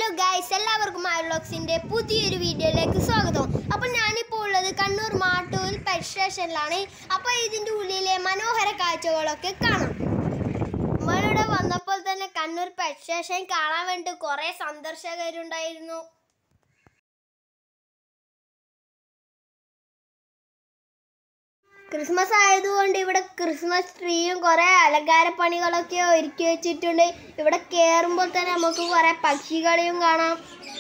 guys എല്ലാവർക്കും ഐവ്ലോഗ്സിന്റെ പുതിയൊരു വീഡിയോയിലേക്ക് സ്വാഗതം അപ്പോൾ ഞാനിപ്പോൾ ഉള്ളത് കണ്ണൂർ മാട്ടൂൽ പെറ്റ് സ്റ്റേഷനിലാണ് അപ്പോൾ ഇതിൻ്റെ ഉള്ളിലെ മനോഹര കാഴ്ചകളൊക്കെ കാണാം നമ്മളിവിടെ വന്നപ്പോൾ തന്നെ കണ്ണൂർ പെറ്റ് സ്റ്റേഷൻ കാണാൻ വേണ്ടി കുറേ സന്ദർശകരുണ്ടായിരുന്നു ക്രിസ്മസ് ആയതുകൊണ്ട് ഇവിടെ ക്രിസ്മസ് ട്രീയും കുറേ അലങ്കാര പണികളൊക്കെ ഒരുക്കി വെച്ചിട്ടുണ്ട് ഇവിടെ കയറുമ്പോൾ തന്നെ നമുക്ക് കുറേ പക്ഷികളെയും കാണാം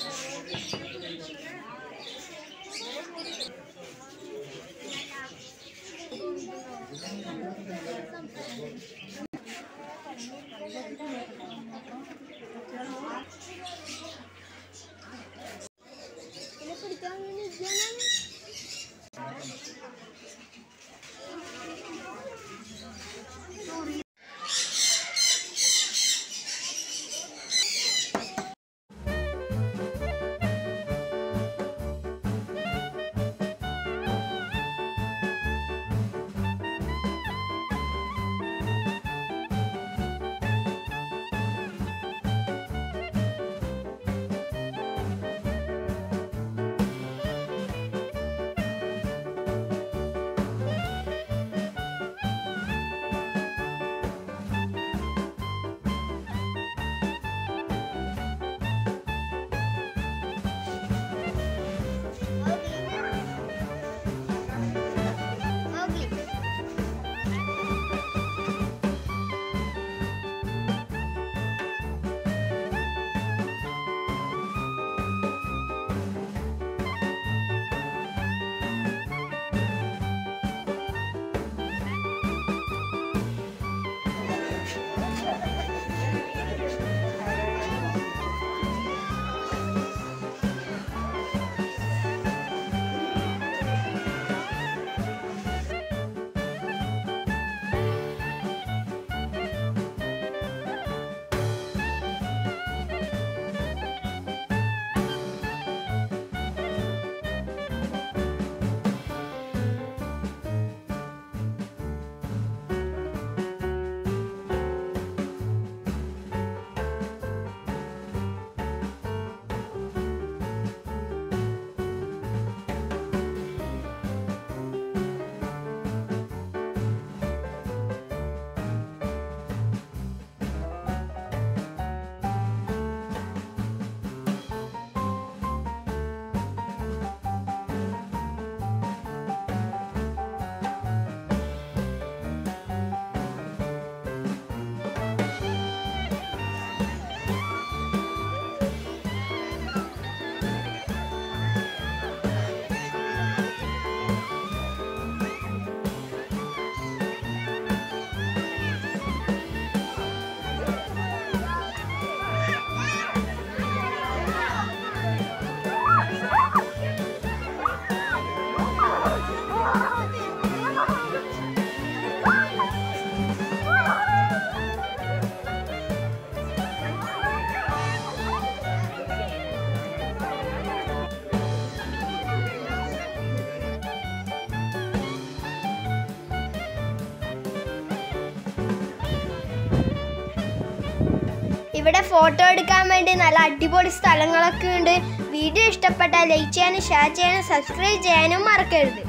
ഇവിടെ ഫോട്ടോ എടുക്കാൻ വേണ്ടി നല്ല അടിപൊളി സ്ഥലങ്ങളൊക്കെ ഉണ്ട് വീഡിയോ ഇഷ്ടപ്പെട്ടാൽ ലൈക്ക് ചെയ്യാനും ഷെയർ ചെയ്യാനും സബ്സ്ക്രൈബ് ചെയ്യാനും മറക്കരുത്